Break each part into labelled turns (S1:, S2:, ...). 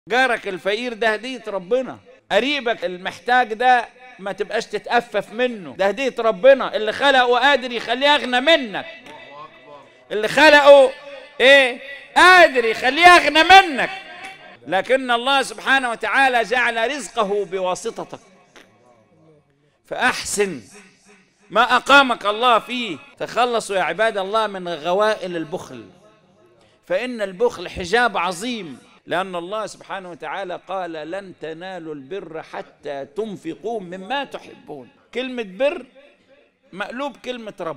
S1: جارك الفقير ده هدية ربنا قريبك المحتاج ده ما تبقاش تتأفف منه ده هدية ربنا اللي خلقه قادر يخليه أغنى منك اللي خلقه إيه قادر يخليه أغنى منك لكن الله سبحانه وتعالى جعل رزقه بواسطتك فأحسن ما أقامك الله فيه تخلصوا يا عباد الله من غوائل البخل فإن البخل حجاب عظيم لأن الله سبحانه وتعالى قال لن تنالوا البر حتى تنفقوا مما تحبون كلمة بر مقلوب كلمة رب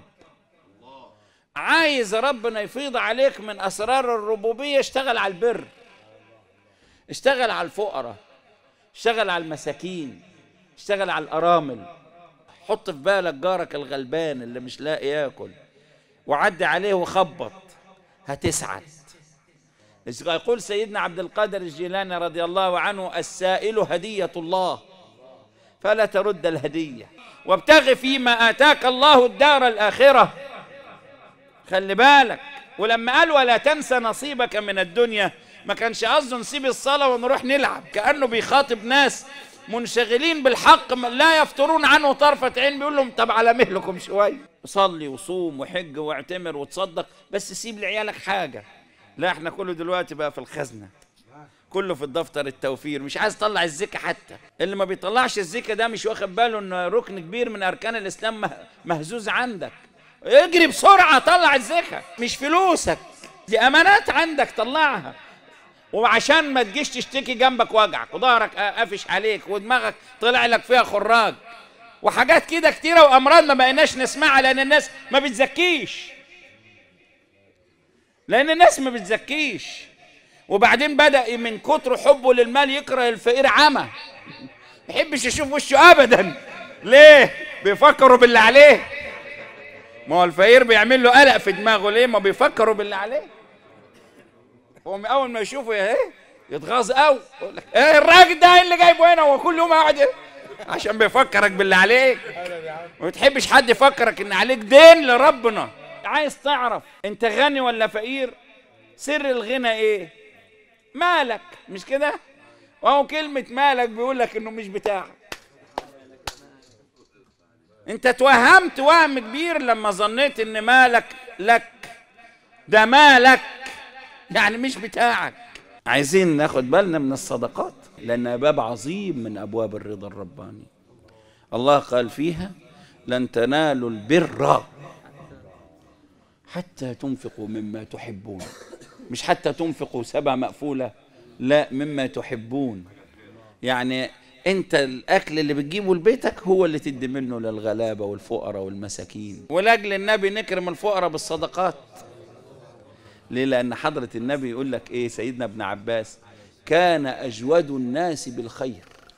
S1: عايز ربنا يفيض عليك من أسرار الربوبية اشتغل على البر اشتغل على الفقراء اشتغل على المساكين اشتغل على الأرامل حط في بالك جارك الغلبان اللي مش لاقي ياكل وعدي عليه وخبط هتسعد يقول سيدنا عبد القادر الجيلاني رضي الله عنه السائل هدية الله فلا ترد الهدية وابتغ فيما آتاك الله الدار الآخرة خلي بالك ولما قال ولا تنسى نصيبك من الدنيا ما كانش قصده نسيب الصلاة ونروح نلعب كأنه بيخاطب ناس منشغلين بالحق لا يفترون عنه طرفة عين بيقول لهم طب على مهلكم شوية صلي وصوم وحج واعتمر وتصدق بس سيب لعيالك حاجة لا احنا كله دلوقتي بقى في الخزنة كله في الدفتر التوفير مش عايز يطلع الزكاة حتى اللي ما بيطلعش الزكاة ده مش واخد باله ان ركن كبير من اركان الاسلام مهزوز عندك اجري بسرعة طلع الزكاة مش فلوسك دي امانات عندك طلعها وعشان ما تجيش تشتكي جنبك وجعك وظهرك قافش عليك ودماغك طلع لك فيها خراج وحاجات كده كتيرة وامراض ما بقيناش نسمعها لان الناس ما بتزكيش لان الناس ما بتزكيش وبعدين بدا من كتر حبه للمال يكره الفقير عمى ما يحبش يشوف وشه ابدا ليه بيفكروا باللي عليه ما هو الفقير بيعمل له قلق في دماغه ليه ما بيفكروا باللي عليه هو اول ما يشوفه ايه يتغاظ قوي يقول لك ايه الراجل ده اللي جايبه هنا هو كل يوم قاعد عشان بيفكرك باللي عليك ما بتحبش حد يفكرك ان عليك دين لربنا عايز تعرف انت غني ولا فقير سر الغنى ايه مالك مش كده وهو كلمة مالك بيقول لك انه مش بتاعك انت توهمت وهم كبير لما ظنيت ان مالك لك ده مالك يعني مش بتاعك عايزين ناخد بالنا من الصدقات لانها باب عظيم من ابواب الرضا الرباني الله قال فيها لن تنالوا البر حتى تنفقوا مما تحبون مش حتى تنفقوا سبع مقفولة لا مما تحبون يعني انت الاكل اللي بتجيبه لبيتك هو اللي تدي منه للغلابة والفقراء والمساكين ولاجل النبي نكرم الفقراء بالصدقات ليه لان حضرة النبي يقول لك ايه سيدنا ابن عباس كان اجود الناس بالخير